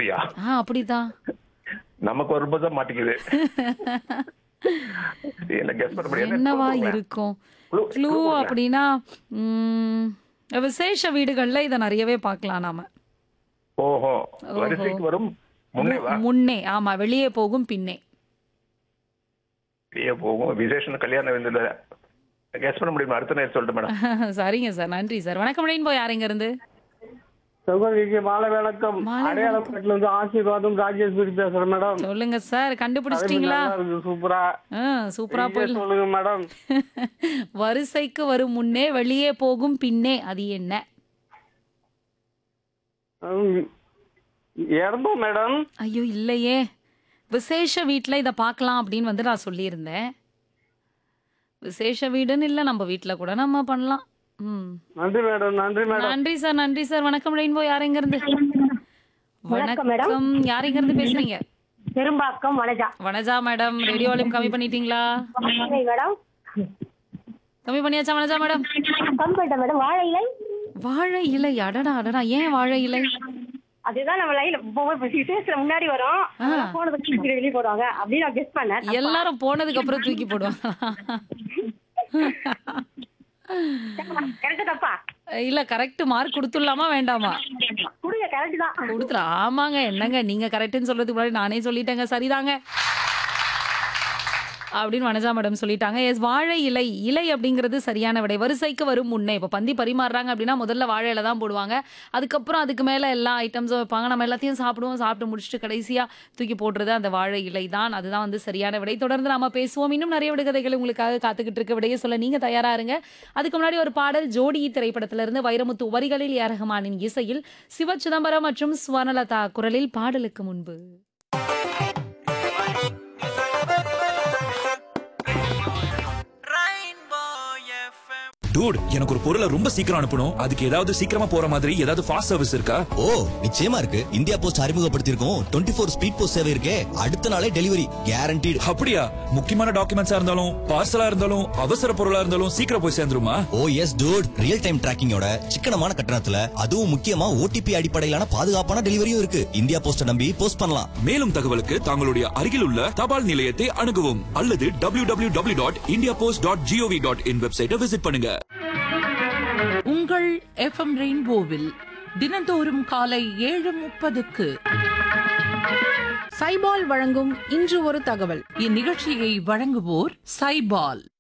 அப்படியா ஆ அப்படிதான் நமக்கு வரும்போது தான் மாட்டிக்குது என்ன கெஸ் பண்ண முடியாது என்னவா இருக்கும் Clue- க்ளூ clue கொடுங்க. அப்படின்னா ம், விசேஷ வீடுகள்ல இத நிறையவே பார்க்கலாம் நாம ஓஹோ வரிசைக்கு வரும் முன்னேவா முன்னே ஆமா வெளியே போகும் பின்னே வெளியே போகும் விசேஷம் கல்யாணம் வந்து கெஸ் பண்ண முடியுமா அடுத்த நேரம் சொல்லிட்டு மேடம் சரிங்க சார் நன்றி சார் வணக்கம் ரெயின்போ யார் இங்க இருந்து சகோதரிக்கு மாலை வணக்கம் மாலை அடையாளப்பேட்டில இருந்து ஆசீர்வாதம் ராஜேஸ்வரி பேசுறேன் மேடம் சொல்லுங்க சார் கண்டுபிடிச்சிட்டீங்களா நல்லா இருக்கு சூப்பரா ஆ, சூப்பரா நீங்க போயிடலாம் சொல்லுங்க மேடம் வரிசைக்கு வரும் முன்னே வெளியே போகும் பின்னே அது என்ன ம், இறந்தோம் மேடம் ஐயோ இல்லையே விசேஷ வீட்டில் இதை பார்க்கலாம் அப்படின்னு வந்து நான் சொல்லியிருந்தேன் விசேஷ வீடுன்னு இல்லை நம்ம வீட்டில் கூட நம்ம பண்ணலாம் ம் நன்றி மேடம் நன்றி மேடம் நன்றி சார் நன்றி சார் வணக்கம் ரெயின்போ யார் எங்க இருந்து வணக்கம் மேடம். வணக்கம் யார் எங்க இருந்து பேசுறீங்க Perumbakkam Vanaja Vanaja madam radio volume கம்மி பண்ணிட்டீங்களா மேடம் கம்மி பண்ணியாச்சா வனஜா மேடம் கம்மி பண்ணிட்டேன் மேடம் வாழை இலை வாழை இலை அடடா அடடா ஏன் வாழை இலை அதுதான் நம்ம லைன்ல விசேஷத்துல முன்னாடி வரும் ஆ. போனதுக்கு வெளியே போடுவாங்க அப்படின்னு நான் கெஸ் பண்ணேன் எல்லாரும் போனதுக்கு அப்புறம் தூக்கி போடுவாங்க கரெக்டா தப்பா இல்ல கரெக்ட் மார்க் கொடுத்துடலாமா வேண்டாமா கொடுங்க கரெக்ட் தான் கொடுத்துரு ஆமாங்க என்னங்க நீங்க கரெக்ட்னு சொல்றதுக்கு முன்னாடி நானே சொல்லிட்டேங்க சரிதாங்க அப்படின்னு வனஜா மேடம் சொல்லிட்டாங்க எஸ் வாழை இலை இலை அப்படிங்கிறது சரியான விடை வரிசைக்கு வரும் முன்னே இப்போ பந்தி பரிமாறுறாங்க அப்படின்னா முதல்ல வாழை இலை தான் போடுவாங்க அதுக்கப்புறம் அதுக்கு மேலே எல்லா ஐட்டம்ஸும் வைப்பாங்க நம்ம எல்லாத்தையும் சாப்பிடுவோம் சாப்பிட்டு முடிச்சுட்டு கடைசியாக தூக்கி போடுறது அந்த வாழை இலை தான் அதுதான் வந்து சரியான விடை தொடர்ந்து நாம பேசுவோம் இன்னும் நிறைய விடுகதைகள் உங்களுக்காக காத்துக்கிட்டு இருக்க விடையை சொல்ல நீங்க தயாரா இருங்க அதுக்கு முன்னாடி ஒரு பாடல் ஜோடி திரைப்படத்திலிருந்து வைரமுத்து வரிகளில் ஏ ரஹ்மானின் இசையில் சிவ சிதம்பரம் மற்றும் ஸ்வர்ணலதா குரலில் பாடலுக்கு முன்பு டூட் எனக்கு ஒரு பொருளை ரொம்ப சீக்கிரம் அனுப்பணும் அதுக்கு ஏதாவது சீக்கிரமா போற மாதிரி ஏதாவது ஃபாஸ்ட் சர்வீஸ் இருக்கா ஓ நிச்சயமா இருக்கு இந்தியா போஸ்ட் அறிமுகப்படுத்தியிருக்கோம் டுவெண்ட்டி ஃபோர் ஸ்பீட் போஸ்ட் சேவை இருக்கே அடுத்த நாளே டெலிவரி கேரண்டீடு அப்படியா முக்கியமான டாக்குமெண்ட்ஸா இருந்தாலும் பார்சலா இருந்தாலும் அவசர பொருளா இருந்தாலும் சீக்கிரம் போய் சேர்ந்துருமா oh yes dude real time டிராக்கிங்கோட சிக்கனமான கட்டணத்துல அதுவும் முக்கியமா ஓடிபி அடிப்படையிலான பாதுகாப்பான டெலிவரியும் இருக்கு இந்தியா போஸ்ட நம்பி போஸ்ட் பண்ணலாம் மேலும் தகவலுக்கு தங்களுடைய அருகில் உள்ள தபால் நிலையத்தை அணுகவும் அல்லது W W W dot India post dot GOV dot in வெப்சைட்டை விசிட் பண்ணுங்க உங்கள் எஃப்எம் ரெயின்போவில் தினந்தோறும் காலை ஏழு முப்பதுக்கு சைபால் வழங்கும் இன்று ஒரு தகவல் இந்நிகழ்ச்சியை வழங்குவோர் சைபால்